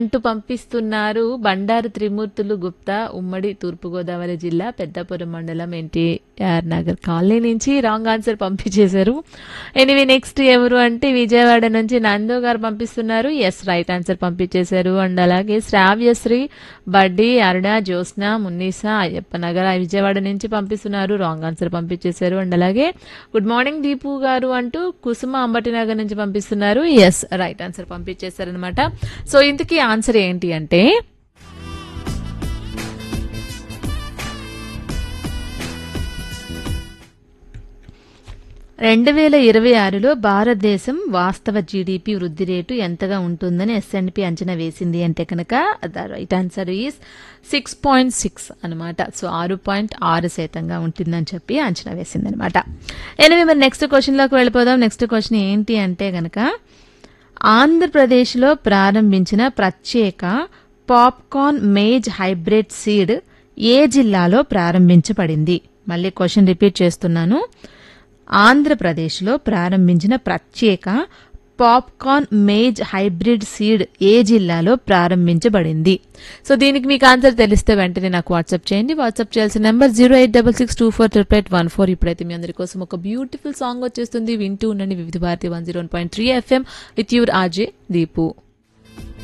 అంటూ పంపిస్తున్నారు బండారు త్రిమూర్తులు గుప్తా ఉమ్మడి తూర్పుగోదావరి జిల్లా పెద్దపురం మండలం ఎన్టీఆర్ నగర్ కాలనీ నుంచి రాంగ్ ఆన్సర్ పంపించేశారు ఎనివే నెక్స్ట్ ఎవరు అంటే విజయవాడ నుంచి నందు గారు పంపిస్తున్నారు ఎస్ రైట్ ఆన్సర్ పంపించేశారు అండ్ అలాగే శ్రావ్యశ్రీ బడ్డీ అరుణ జ్యోత్స్న మున్నీసా అయ్యప్ప నగర్ విజయవాడ నుంచి పంపిస్తున్నారు రాంగ్ ఆన్సర్ పంపించేశారు అండ్ అలాగే గుడ్ మార్నింగ్ దీపు గారు అంటూ కుసుమ అంబటి నగర్ నుంచి పంపిస్తున్నారు ఎస్ రైట్ ఆన్సర్ పంపించేశారు అనమాట సో ఇంతకీ ఆన్సర్ ఏంటి అంటే రెండు వేల ఇరవై ఆరులో భారతదేశం వాస్తవ జీడిపి వృద్ధి రేటు ఎంతగా ఉంటుందని ఎస్ఎన్పి అంచనా వేసింది అంటే కనుక the right answer is six point six అనమాట సో ఆరు పాయింట్ ఆరు శాతంగా ఉంటుందని చెప్పి అంచనా వేసింది అనమాట ఎనిమిది మరి నెక్స్ట్ క్వశ్చన్లోకి వెళ్ళిపోదాం నెక్స్ట్ క్వశ్చన్ ఏంటి అంటే కనుక ఆంధ్రప్రదేశ్లో ప్రారంభించిన ప్రత్యేక పాప్కార్న్ మేజ్ హైబ్రిడ్ సీడ్ ఏ జిల్లాలో ప్రారంభించబడింది మళ్ళీ క్వశ్చన్ రిపీట్ చేస్తున్నాను ఆంధ్రప్రదేశ్లో ప్రారంభించిన ప్రత్యేక పాప్కార్న్ మేజ్ హైబ్రిడ్ సీడ్ ఏ జిల్లాలో ప్రారంభించబడింది సో దీనికి మీకు ఆన్సర్ తెలిస్తే వెంటనే నాకు వాట్సాప్ చేయండి వాట్సాప్ చేయాల్సిన number zero eight double six two four triple eight one four ఇప్పుడైతే మీ అందరి కోసం ఒక బ్యూటిఫుల్ సాంగ్ వచ్చేస్తుంది వింటూ ఉండండి Vividh Bharati one zero one point three FM with your RJ Deepu